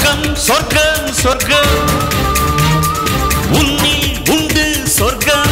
சொர்க்கம் சொர்க்கம் சொர்க்கம் உன்னில் உண்டு சொர்க்கம்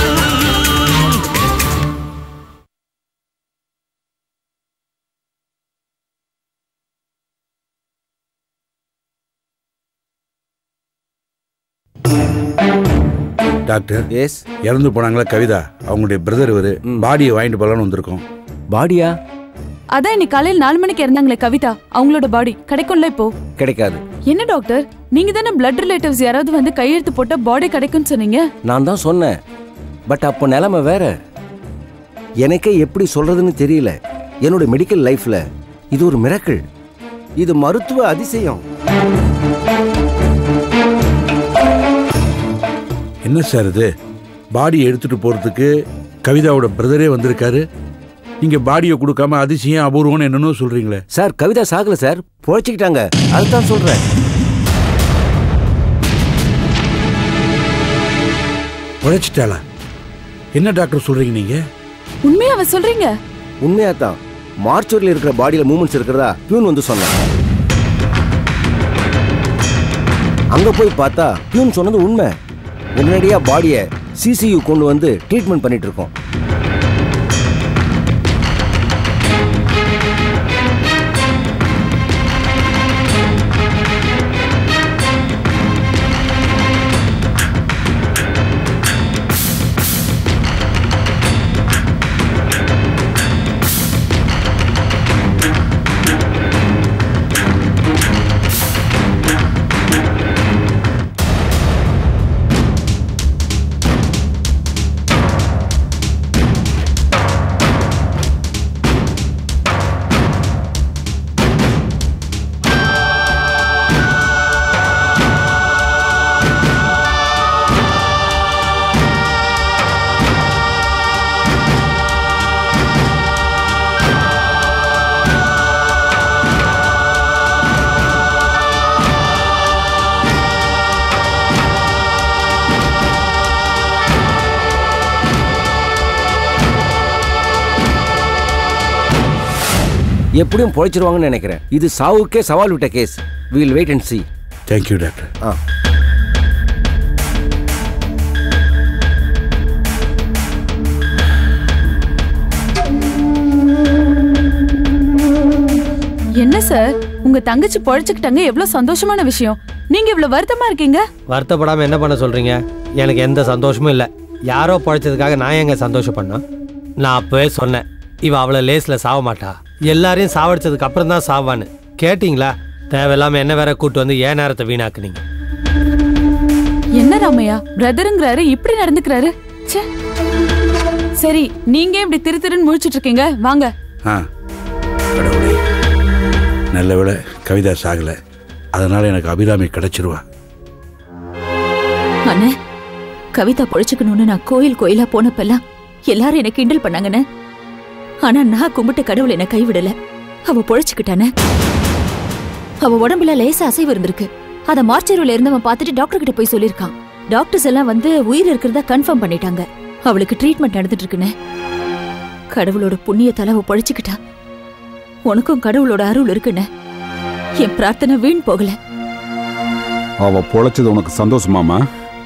டாக்டர் எஸ் இறந்து போனாங்களா கவிதா அவங்களுடைய பிரதர் இவரு பாடியை வாங்கிட்டு போகலான்னு வந்திருக்கோம் பாடியா அதான் இன்னைக்கு காலையில் நாலு மணிக்கு இறந்தாங்களே கவிதா அவங்களோட பாடி கிடைக்கும்ல இப்போ கிடைக்காது என்ன டாக்டர் நீங்க தானே பிளட் ரிலேட்டிவ்ஸ் யாராவது வந்து கையெழுத்து போட்டா பாடி கிடைக்கும்னு சொன்னீங்க நான் தான் சொன்னேன் பட் அப்போ நிலைமை வேற எனக்கே எப்படி சொல்றதுன்னு தெரியல என்னோட மெடிக்கல் லைஃப்ல இது ஒரு மிரக்கிள் இது மருத்துவ அதிசயம் என்ன சார் இது பாடியை எடுத்துட்டு போறதுக்கு கவிதாவோட பிரதரே வந்திருக்காரு நீங்க பாடியை கொடுக்காம அதிசயம் அபூர்வம்னு என்னன்னு சொல்றீங்களே சார் கவிதா சாகல சார் பொழைச்சிக்கிட்டாங்க அதுதான் சொல்றேன் உழைச்சிட்டாளா என்ன டாக்டர் சொல்றீங்க நீங்க உண்மையா அவ சொல்றீங்க உண்மையா தான் மார்ச்சூரில் இருக்கிற பாடியில மூமெண்ட்ஸ் இருக்கிறதா பியூன் வந்து சொன்னான் அங்க போய் பார்த்தா பியூன் சொன்னது உண்மை உடனடியா பாடியை சிசியு கொண்டு வந்து ட்ரீட்மெண்ட் பண்ணிட்டு இருக்கோம் எப்படியும் பொழைச்சிருவாங்கன்னு நினைக்கிறேன் இது சாவுக்கே சவால் விட்ட case we'll wait and see thank you doctor ஆ என்ன சார் உங்க தங்கச்சி பொழைச்சுக்கிட்டாங்க எவ்வளவு சந்தோஷமான விஷயம் நீங்க இவ்வளவு வருத்தமா இருக்கீங்க வருத்தப்படாம என்ன பண்ண சொல்றீங்க எனக்கு எந்த சந்தோஷமும் இல்லை யாரோ பழைச்சதுக்காக நான் எங்க சந்தோஷப்படணும் நான் அப்பவே சொன்னேன் இவ அவளை லேஸ்ல சாவ மாட்டா எல்லாரையும் சாவடிச்சதுக்கு அப்புறம் தான் சாவான்னு கேட்டிங்களா தேவையில்லாம என்ன வேற கூட்டு வந்து ஏன் நேரத்தை வீணாக்குனீங்க என்ன ராமையா பிரதருங்கிறாரு இப்படி நடந்துக்கிறாரு ச்சே சரி நீங்க ஏன் இப்படி திரு திருன்னு முழிச்சிட்டு இருக்கீங்க வாங்க ஆ கடவுளே நல்ல வேளை கவிதா சாகல அதனால எனக்கு அபிராமி கிடைச்சிருவா அண்ணே கவிதா பொழைச்சுக்கணும்னு நான் கோயில் கோயிலா போனப்பெல்லாம் எல்லாரும் என்ன கிண்டல் பண்ணாங்கண்ணே ஆனா நான் கும்பிட்ட கடவுள் என்ன கைவிடல அவ பொழைச்சுக்கிட்டானே அவ உடம்புல லேசா அசைவு இருந்திருக்கு அத மார்ச்சரியில இருந்தவன் பார்த்துட்டு டாக்டர் கிட்ட போய் சொல்லிருக்கான் டாக்டர்ஸ் எல்லாம் வந்து உயிர் இருக்கிறதா கன்ஃபார்ம் பண்ணிட்டாங்க அவளுக்கு ட்ரீட்மெண்ட் நடந்துட்டு இருக்குண்ணே கடவுளோட புண்ணியத்தால அவ பொழைச்சுக்கிட்டா உனக்கும் கடவுளோட அருள் இருக்குண்ணே என் பிரார்த்தனை வீண் போகல அவ பொழைச்சது உனக்கு சந்தோஷமாமா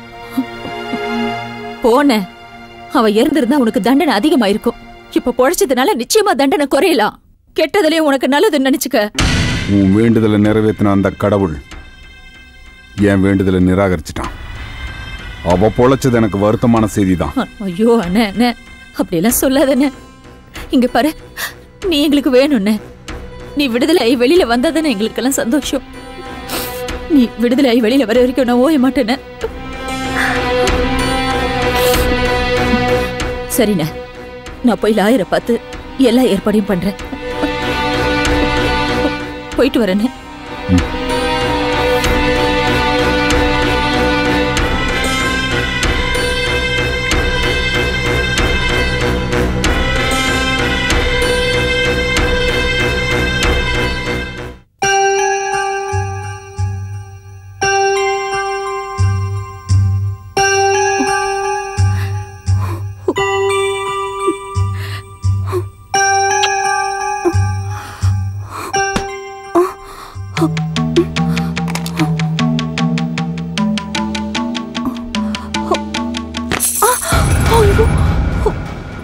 போன அவ இறந்திருந்தா உனக்கு தண்டனை அதிகமாயிருக்கும் இப்ப பொழைச்சதுனால நிச்சயமா தண்டனை குறையலாம் கெட்டதுலயும் உனக்கு நல்லதுன்னு நினைச்சுக்க உன் வேண்டுதலை நிறைவேற்றின அந்த கடவுள் என் வேண்டுதலை நிராகரிச்சிட்டான் அவ பொழைச்சது எனக்கு வருத்தமான செய்திதான் ஐயோ அண்ணே அண்ணே அப்படியெல்லாம் சொல்லாதண்ணே இங்க பாரு நீ எங்களுக்கு வேணும்ண்ணே நீ விடுதலை ஆகி வெளியில வந்தாதானே எங்களுக்கெல்லாம் சந்தோஷம் நீ விடுதலை ஆகி வெளியில வர வரைக்கும் நான் ஓய மாட்டேனே சரிண்ணே நான் போய் லாயரை பார்த்து எல்லா ஏற்பாடையும் பண்றேன் போயிட்டு வரேண்ணே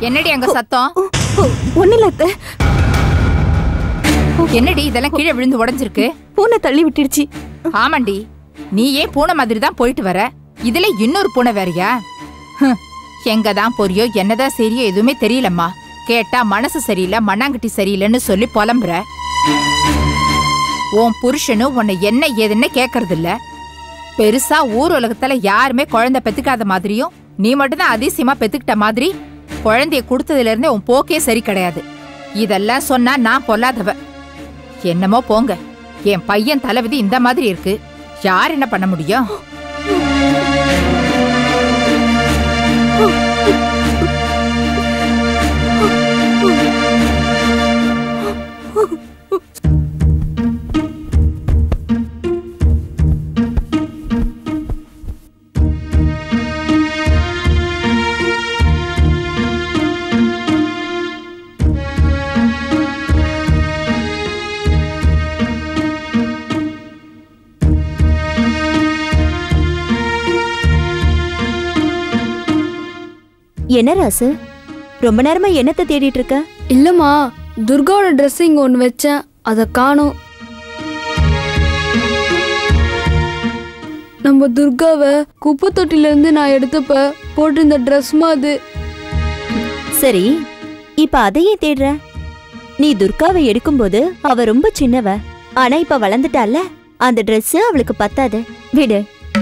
என்னடி அங்க சத்தம் ஒண்ணு இல்ல அத்தை என்னடி இதெல்லாம் கீழே விழுந்து உடைஞ்சிருக்கு பூனை தள்ளி விட்டுடுச்சு ஆமாண்டி நீ ஏன் பூனை மாதிரி தான் போயிட்டு வர இதுல இன்னொரு பூனை வேறயா ஹம், எங்க தான் போறியோ என்னதான் சரியோ எதுவுமே தெரியலம்மா கேட்டா மனசு சரியில்லை மண்ணாங்கட்டி சரியில்லைன்னு சொல்லி புலம்புற உன் புருஷனும் உன்னை என்ன ஏதுன்னு கேக்குறது இல்ல பெருசா ஊர் உலகத்துல யாருமே குழந்தை பெத்துக்காத மாதிரியும் நீ மட்டும்தான் அதிசயமா பெத்துக்கிட்ட மாதிரி குழந்தைய கொடுத்ததுல இருந்தே உன் போக்கே சரி கிடையாது இதெல்லாம் சொன்னா நான் பொல்லாதவ என்னமோ போங்க என் பையன் தலைவிதி இந்த மாதிரி இருக்கு யார் என்ன பண்ண முடியும் என்ன ராசு ரொம்ப நேரமா என்னத்தை தேடிட்டு இருக்க இல்லம்மா துர்காவோட ட்ரெஸ் இங்க ஒன்று வச்சேன் அதை காணோம் நம்ம துர்காவை குப்பை தொட்டில இருந்து நான் எடுத்தப்ப போட்டிருந்த ட்ரெஸ்மா அது சரி இப்ப அதையே தேடுற நீ துர்காவை எடுக்கும்போது அவ ரொம்ப சின்னவ ஆனா இப்ப வளர்ந்துட்டால அந்த Dress அவளுக்கு பத்தாது விடு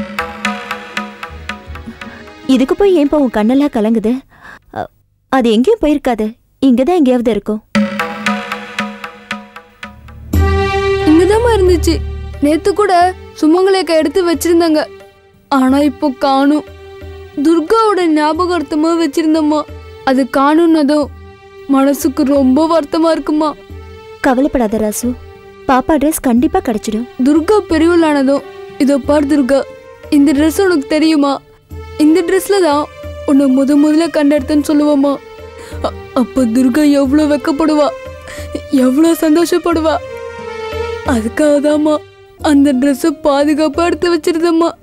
இதுக்கு போய் ஏன்பா உன் கண்ணெல்லாம் கலங்குது அ, அது எங்கேயும் போயிருக்காது இங்கதான் எங்கேயாவது இருக்கும் இங்கதாம்மா இருந்துச்சு நேத்து கூட சுமங்கலேக்கா எடுத்து வச்சிருந்தாங்க ஆனா இப்போ காணும் துர்காவோட ஞாபகார்த்தமா வச்சிருந்தம்மா அது காணும்னதும் மனசுக்கு ரொம்ப வருத்தமா இருக்குமா கவலைப்படாத ராசு பாப்பா ட்ரெஸ் கண்டிப்பா கிடைச்சிடும் துர்கா பெரியவளானதும் இதோ பார் துர்கா இந்த ட்ரெஸ் உனக்கு தெரியுமா இந்த ட்ரெஸ்ல தான் உன்னை முத முதல்ல கண்டெடுத்தேன்னு சொல்லுவாமா அ- அப்ப துர்கா எவ்வளோ வெக்கப்படுவா எவ்வளோ சந்தோஷப்படுவா அதுக்காக தாம்மா அந்த ட்ரெஸ்ஸை பாதுகாப்பா எடுத்து வச்சிருந்தம்மா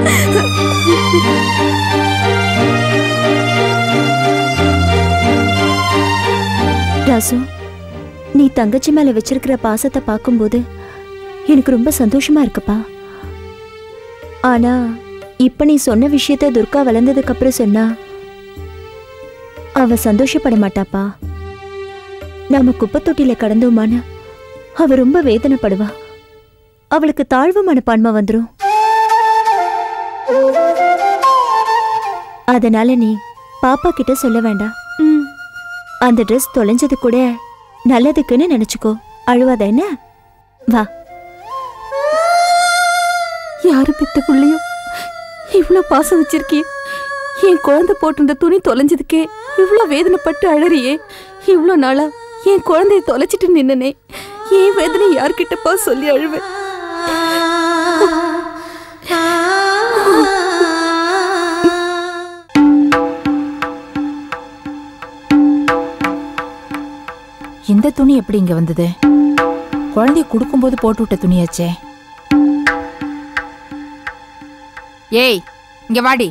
ராசு நீ தங்கச்சி மேல வச்சிருக்கிற பாசத்தை பார்க்கும்போது எனக்கு ரொம்ப சந்தோஷமா இருக்குப்பா ஆனா இப்ப நீ சொன்ன விஷயத்த துர்கா வளர்ந்ததுக்கு அப்புறம் சொன்னா அவ சந்தோஷப்பட மாட்டாப்பா நாம குப்பை தொட்டில கடந்தோமான்னு அவ ரொம்ப வேதனைப்படுவா அவளுக்கு தாழ்வு மனப்பான்மை வந்துரும் அதனால நீ பாப்பா கிட்ட சொல்ல வேண்டாம் ம் அந்த ட்ரெஸ் தொலைஞ்சது கூட நல்லதுக்குன்னு நினைச்சுக்கோ அழுவாத என்ன வா யாரு பித்த புள்ளையும் இவ்ளோ பாசம் வச்சிருக்கியே என் குழந்தை போட்டிருந்த துணி தொலைஞ்சதுக்கே இவ்ளோ வேதனைப்பட்டு அழறியே இவ்ளோ நாளா என் குழந்தைய தொலைச்சிட்டு நின்னனே என் வேதனை யார்கிட்டப்பா சொல்லி அழுவேன் இந்த துணி எப்படி இங்க வந்தது குழந்தைய கொடுக்கும்போது போட்டு விட்ட துணியாச்சே ஏய் இங்க வாடி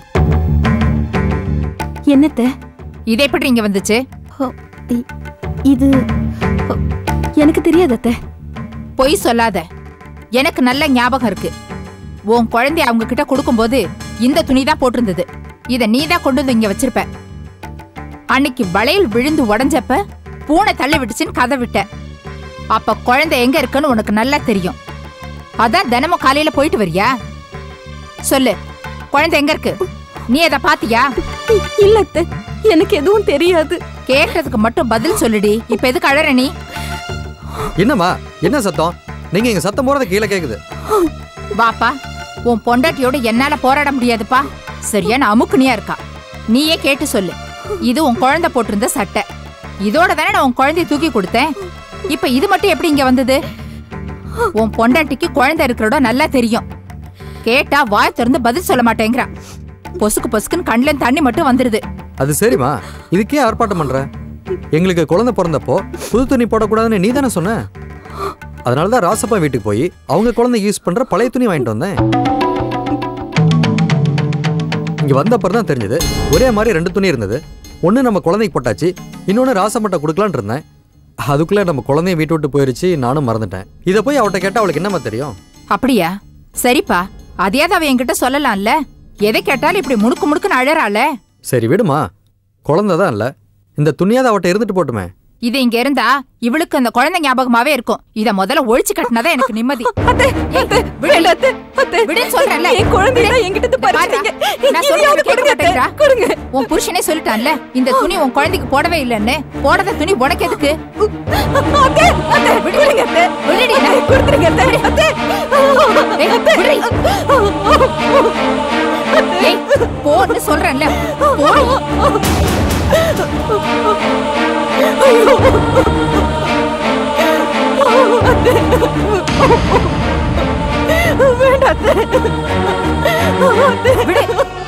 என்னத்த இது எப்படி இங்க வந்துச்சு இது எனக்கு தெரியாது அத்தை பொய் சொல்லாத எனக்கு நல்ல ஞாபகம் இருக்கு உன் குழந்தைய அவங்க கிட்ட கொடுக்கும்போது இந்த துணி தான் போட்டிருந்தது இத நீ தான் கொண்டு வந்து இங்க வச்சிருப்ப அன்னைக்கு வளையல் விழுந்து உடைஞ்சப்ப பூனை தள்ளி விட்டுச்சுன்னு கதை விட்ட அப்ப குழந்தை எங்க இருக்குன்னு உனக்கு நல்லா தெரியும் அதான் தினமும் காலையில போயிட்டு வரியா சொல்லு குழந்தை எங்க இருக்கு நீ அதை பாத்தியா இல்ல அத்தை எனக்கு எதுவும் தெரியாது கேட்டதுக்கு மட்டும் பதில் சொல்லுடி இப்ப எதுக்கு அழற நீ என்னம்மா என்ன சத்தம் நீங்க இங்க சத்தம் போறது கீழே கேக்குது வாப்பா உன் பொண்டாட்டியோட என்னால போராட முடியாதுப்பா சரியான அமுக்குனியா இருக்கா நீயே கேட்டு சொல்லு இது உன் குழந்தை போட்டிருந்த சட்டை இதோட தானே நான் உன் குழந்தைய தூக்கி கொடுத்தேன் இப்ப இது மட்டும் எப்படி இங்க வந்தது உன் பொண்டாட்டிக்கு குழந்தை இருக்கிறோட நல்லா தெரியும் கேட்டா வாய் திறந்து பதில் சொல்ல மாட்டேங்கிறா பொசுக்கு பொசுக்குன்னு கண்ணுல தண்ணி மட்டும் வந்துருது அது சரிம்மா இதுக்கே ஆர்ப்பாட்டம் பண்ற எங்களுக்கு குழந்தை பிறந்தப்போ புது துணி போடக்கூடாதுன்னு நீ தானே சொன்ன அதனால தான் ராசப்பா வீட்டுக்கு போய் அவங்க குழந்தை யூஸ் பண்ற பழைய துணி வாங்கிட்டு வந்தேன் இங்க வந்த அப்புறம் தான் தெரிஞ்சது ஒரே மாதிரி ரெண்டு துணி இருந்தது ஒன்று நம்ம குழந்தைக்கு போட்டாச்சு இன்னொன்று ராசமட்டை கொடுக்கலான்னு இருந்தேன் அதுக்குள்ளே நம்ம குழந்தைய வீட்டு விட்டு போயிருச்சு நானும் மறந்துட்டேன் இதை போய் அவட்ட கேட்டால் அவளுக்கு என்னம்மா தெரியும் அப்படியா சரிப்பா அதையாவது அவ என்கிட்ட சொல்லலாம்ல எதை கேட்டாலும் இப்படி முணுக்கு முணுக்குன்னு அழறாளே சரி விடுமா குழந்தை தான் இல்லை இந்த துணியாவது அவட்ட இருந்துட்டு போட்டுமே இது இங்க இருந்தா இவளுக்கு அந்த குழந்தை ஞாபகமாவே இருக்கும் இத முதல்ல ஒழிச்சு கட்டினதா எனக்கு நிம்மதி ஏய், விடு. விடுன்னு சொல்றேன்ல. என்கிட்ட பாருடா, நான் சொல்றது கேட்க மாட்டேங்கிறா? உன் புருஷனே சொல்லிட்டான்ல இந்த துணி உன் குழந்தைக்கு போடவே இல்லைன்னு போடாத துணி உனக்கு எதுக்கு விடு. விடுடி, நான் ஏய், விடுடி. ஏய், போன்னு சொல்றேன்ல போடி. விடு.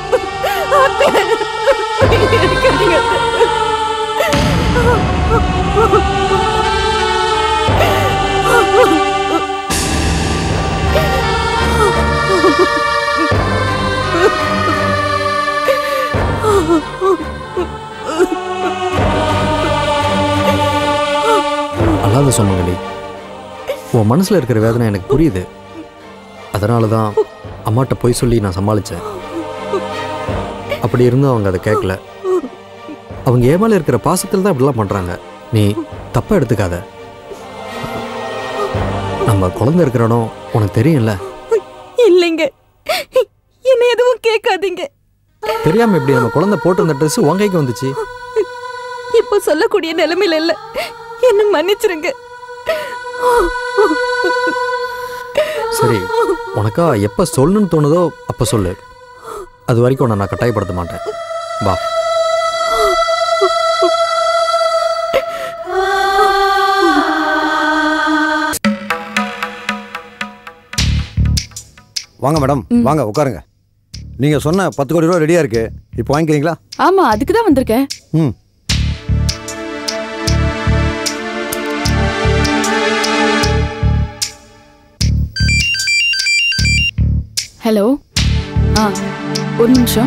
அல்லாத சொன்னங்களி உன் மனசில் இருக்கிற வேதனை எனக்கு புரியுது அதனால தான் அம்மாட்ட போய் சொல்லி நான் சமாளித்தேன் அப்படி இருந்தும் அவங்க அதை கேட்கல அவங்க ஏன் மேலே இருக்கிற பாசத்தில் தான் இப்படிலாம் பண்ணுறாங்க நீ தப்பாக எடுத்துக்காத நம்ம குழந்தை இருக்கிற இடம் உனக்கு தெரியும்ல இல்லைங்க என்ன எதுவும் கேட்காதீங்க தெரியாமல் இப்படி நம்ம குழந்தை போட்டிருந்த ட்ரெஸ் உன் கைக்கு வந்துச்சு இப்போ சொல்லக்கூடிய நிலைமையில இல்ல என்ன மன்னிச்சிருங்க சரி உனக்கா எப்போ சொல்லணும்னு தோணுதோ அப்போ சொல்லு அது வரைக்கும் உன்னை நான் கட்டாயப்படுத்த மாட்டேன் வா வாங்க மேடம் வாங்க உட்காருங்க நீங்க சொன்ன பத்து கோடி ரூபா ரெடியா இருக்கு இப்போ வாங்கிக்கிறீங்களா ஆமா அதுக்கு தான் வந்திருக்கேன் ம் ஹலோ ஆ ஒரு நிமிஷம்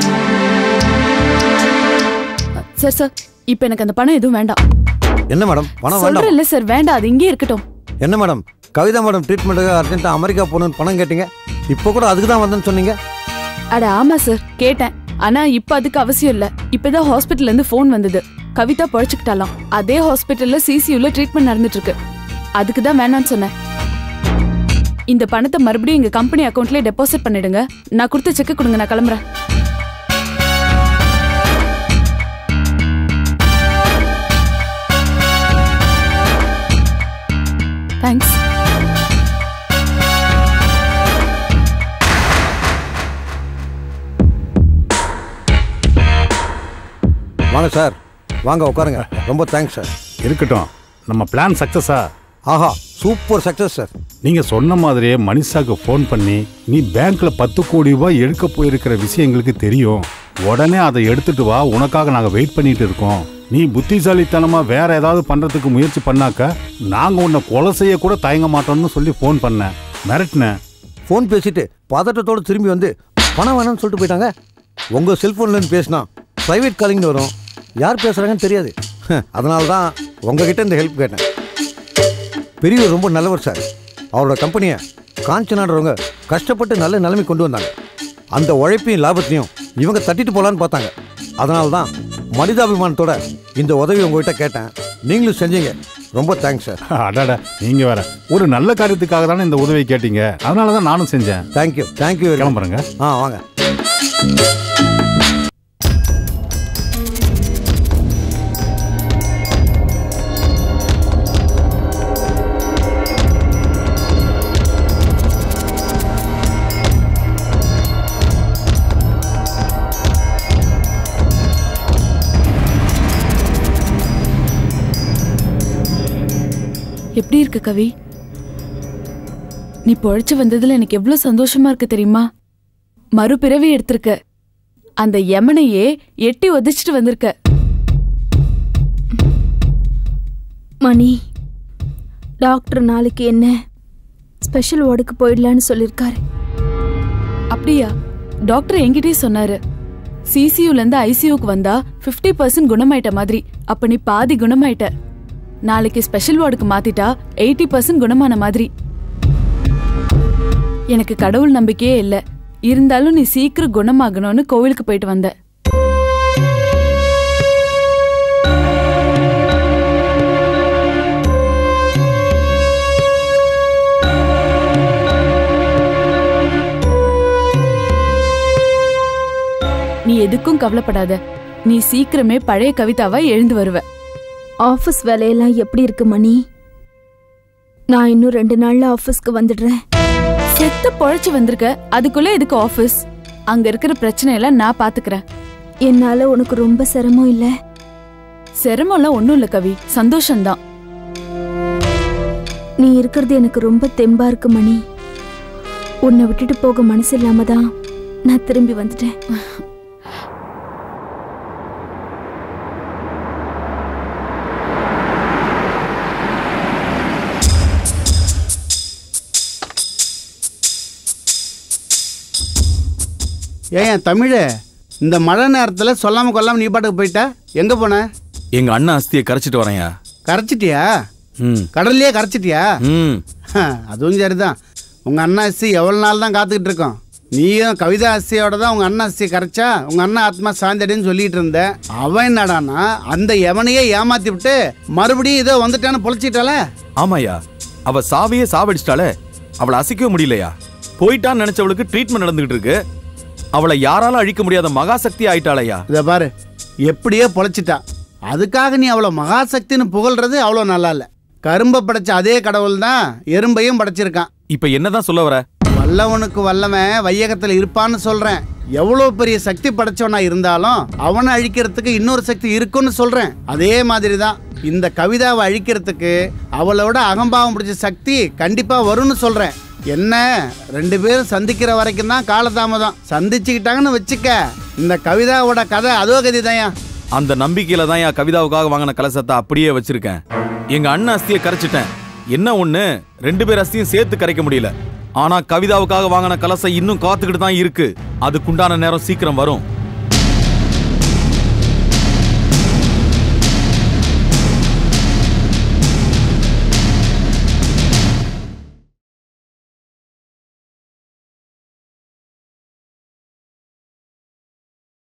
சார் சார் இப்போ எனக்கு அந்த பணம் எதுவும் வேண்டாம் என்ன மேடம் பணம் வேண்டாம் சொல்றேன்ல சார் வேண்டாம் அது இங்கே இருக்கட்டும் என்ன மேடம் கவிதா மேடம் ட்ரீட்மெண்ட்டுக்கு அர்ஜென்ட்டாக அமெரிக்கா போகணும்னு பணம் கேட்டீங்க இப்போ கூட அதுக்கு தான் வந்தேன்னு சொன்னீங்க அட ஆமா சார் கேட்டேன் ஆனா இப்ப அதுக்கு அவசியம் இல்ல இப்பதான் ஹாஸ்பிட்டல்ல இருந்து ஃபோன் வந்தது கவிதா பழச்சுக்கிட்டாலாம் அதே ஹாஸ்பிட்டல்ல சிசியூல ட்ரீட்மெண்ட் நடந்துட்டு இருக்கு அதுக்கு தான் வேணாம்னு சொன்னேன் இந்த பணத்தை மறுபடியும் எங்க கம்பெனி அக்கவுண்ட்லயே டெபாசிட் பண்ணிடுங்க நான் கொடுத்த செக் கொடுங்க நான் கிளம்புறேன் தேங்க்ஸ் வாங்க சார் வாங்க உட்காருங்க ரொம்ப தேங்க்ஸ் சார் இருக்கட்டும் நம்ம பிளான் சக்ஸஸா ஆஹா சூப்பர் சக்ஸஸ் சார் நீங்க சொன்ன மாதிரியே மனிஷாக்கு ஃபோன் பண்ணி நீ பேங்க்ல பத்து கோடி ரூபாய் எடுக்க போயிருக்கிற விஷயம் எங்களுக்கு தெரியும் உடனே அதை எடுத்துட்டு வா உனக்காக நாங்க வெயிட் பண்ணிட்டு இருக்கோம் நீ புத்திசாலித்தனமா வேற ஏதாவது பண்றதுக்கு முயற்சி பண்ணாக்க நாங்க உன்னை கொலை செய்ய கூட தயங்க மாட்டோம்னு சொல்லி ஃபோன் பண்ணேன் மிரட்டினேன் ஃபோன் பேசிட்டு பதட்டத்தோடு திரும்பி வந்து பணம் வேணும்னு சொல்லிட்டு போயிட்டாங்க உங்கள் செல்ஃபோன்லேருந்து பேசினா ப்ரைவேட் காலிங்னு வரும் யார் பேசுகிறாங்கன்னு தெரியாது அதனால தான் உங்ககிட்ட இந்த ஹெல்ப் கேட்டேன் பெரியவர் ரொம்ப நல்லவர் சார் அவரோட கம்பெனியை காஞ்சனாடுறவங்க கஷ்டப்பட்டு நல்ல நிலைமை கொண்டு வந்தாங்க அந்த உழைப்பையும் லாபத்தையும் இவங்க தட்டிட்டு போகலான்னு பார்த்தாங்க அதனால தான் மனிதாபிமானத்தோட இந்த உதவி உங்ககிட்ட கேட்டேன் நீங்களும் செஞ்சீங்க ரொம்ப தேங்க்ஸ் சார் அடாடா நீங்க வேற ஒரு நல்ல காரியத்துக்காக தானே இந்த உதவி கேட்டீங்க அதனால தான் நானும் செஞ்சேன் தேங்க்யூ தேங்க்யூ கிளம்புறேங்க ஆ வாங்க எப்படி இருக்கு கவி நீ பொழைச்சு வந்ததுல எனக்கு எவ்வளவு சந்தோஷமா இருக்கு தெரியுமா மறுபிறவி எடுத்திருக்க அந்த யமனையே எட்டி உதைச்சிட்டு வந்திருக்க மணி டாக்டர் நாளைக்கு என்ன ஸ்பெஷல் வார்டுக்கு போயிடலான்னு சொல்லியிருக்காரு அப்படியா டாக்டர் என்கிட்டயே சொன்னாரு சிசியூல இருந்து ஐசியூக்கு வந்தா 50% பர்சன்ட் குணமாயிட்ட மாதிரி அப்ப நீ பாதி குணமாயிட்ட நாளைக்கு ஸ்பெஷல் வார்டுக்கு மாத்திட்டா எயிட்டி பர்சன்ட் குணமான மாதிரி எனக்கு கடவுள் நம்பிக்கையே இல்ல இருந்தாலும் நீ சீக்கிரம் குணமாகணும்னு கோவிலுக்கு போயிட்டு வந்த நீ எதுக்கும் கவலைப்படாத நீ சீக்கிரமே பழைய கவிதாவா எழுந்து வருவ ஆஃபீஸ் வேலையெல்லாம் எப்படி இருக்கு மணி நான் இன்னும் ரெண்டு நாள்ல ஆஃபீஸ்க்கு வந்துடுறேன் செத்து பொழைச்சு வந்திருக்க அதுக்குள்ள எதுக்கு ஆபீஸ் அங்க இருக்கிற பிரச்சனை எல்லாம் நான் பாத்துக்கிறேன் என்னால உனக்கு ரொம்ப சிரமம் இல்ல சிரமம்லாம் ஒண்ணும் இல்ல கவி சந்தோஷம்தான் நீ இருக்கிறது எனக்கு ரொம்ப தெம்பா இருக்கு மணி உன்னை விட்டுட்டு போக மனசு இல்லாம தான் நான் திரும்பி வந்துட்டேன் ஏன் தமிழ் இந்த மழை நேரத்தில் சொல்லாம கொல்லாம நீ பாட்டுக்கு போயிட்ட எங்க போன எங்க அண்ணன் அஸ்தியை கரைச்சிட்டு வரேன்யா கரைச்சிட்டியா ம் கடல்லையே கரைச்சிட்டியா ம் அதுவும் சரிதான் உங்க அண்ணா அஸ்தி எவ்வளவு நாள் தான் காத்துக்கிட்டு இருக்கோம் நீயும் கவிதா அஸ்தியோட தான் உங்க அண்ணா அஸ்தி கரைச்சா உங்க அண்ணா ஆத்மா சாந்தடின்னு சொல்லிட்டு இருந்த அவன் என்னடானா அந்த எவனையே ஏமாத்தி விட்டு மறுபடியும் இதோ வந்துட்டான்னு பொழைச்சிட்டால ஆமாயா அவ சாவையே சாவடிச்சிட்டாலே அவளை அசைக்கவே முடியலையா போயிட்டான்னு நினைச்சவளுக்கு ட்ரீட்மெண்ட் நடந்துகிட்டு இருக்கு அவளை யாராலும் அழிக்க முடியாத மகாசக்தி ஆயிட்டாளையா இதை பாரு எப்படியோ பொழைச்சிட்டா அதுக்காக நீ அவ்வளோ மகாசக்தின்னு புகழ்றது அவ்வளோ நல்லா இல்லை கரும்பை படைச்ச அதே கடவுள் தான் எறும்பையும் படைச்சிருக்கான் இப்ப என்னதான் சொல்ல வர வல்லவனுக்கு வல்லவன் வையகத்தில் இருப்பான்னு சொல்றேன் எவ்வளோ பெரிய சக்தி படைச்சவனா இருந்தாலும் அவனை அழிக்கிறதுக்கு இன்னொரு சக்தி இருக்குன்னு சொல்றேன் அதே மாதிரி தான் இந்த கவிதாவை அழிக்கிறதுக்கு அவளோட அகம்பாவம் பிடிச்ச சக்தி கண்டிப்பா வரும்னு சொல்றேன் என்ன ரெண்டு பேரும் சந்திக்கிற வரைக்கும் தான் காலதாமதம் சந்திச்சுக்கிட்டாங்கன்னு வச்சுக்க இந்த கவிதாவோட கதை அதோ கதி அந்த நம்பிக்கையில தான் என் கவிதாவுக்காக வாங்கின கலசத்தை அப்படியே வச்சிருக்கேன் எங்க அண்ணன் அஸ்தியை கரைச்சிட்டேன் என்ன ஒண்ணு ரெண்டு பேர் அஸ்தியும் சேர்த்து கரைக்க முடியல ஆனா கவிதாவுக்காக வாங்கின கலசம் இன்னும் காத்துக்கிட்டு தான் இருக்கு அதுக்குண்டான நேரம் சீக்கிரம் வரும்